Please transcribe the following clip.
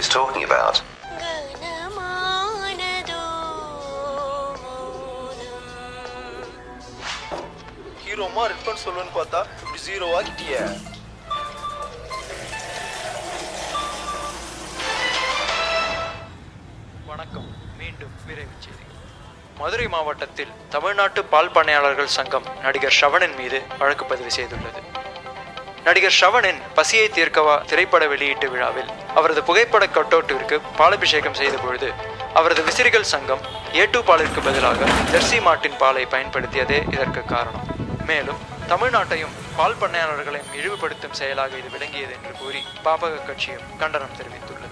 he's talking about. கனமானதோ மோதும் ஹீரோமா ribbon சொல்லுவேன்னு பார்த்தா இப்படி ஜீரோ ஆக்கிட்டியே வணக்கம் மீண்டும் விரைவு செய்தி மதுரை மாவட்டத்தில் தமிழ்நாட்டு பால் பண்ணையாளர்கள் சங்கம் நடிகர் ஷவனின் மீது வழக்கு பதிவு செய்துள்ளது நடிகர் ஷவனின் பசியை தீர்க்கவா திரைப்பட வெளியீட்டு விழாவில் அவரது புகைப்பட கட்டோட்டிற்கு பாலபிஷேகம் செய்த பொழுது அவரது விசிறிகள் சங்கம் ஏ டூ பாலிற்கு பதிலாக ஜெர்சி மாட்டின் பாலை பயன்படுத்தியதே இதற்கு காரணம் மேலும் தமிழ்நாட்டையும் பால் பண்ணையாளர்களையும் இழிவுபடுத்தும் செயலாக இது விளங்கியது என்று கூறி பாபக கட்சியும் கண்டனம் தெரிவித்துள்ளது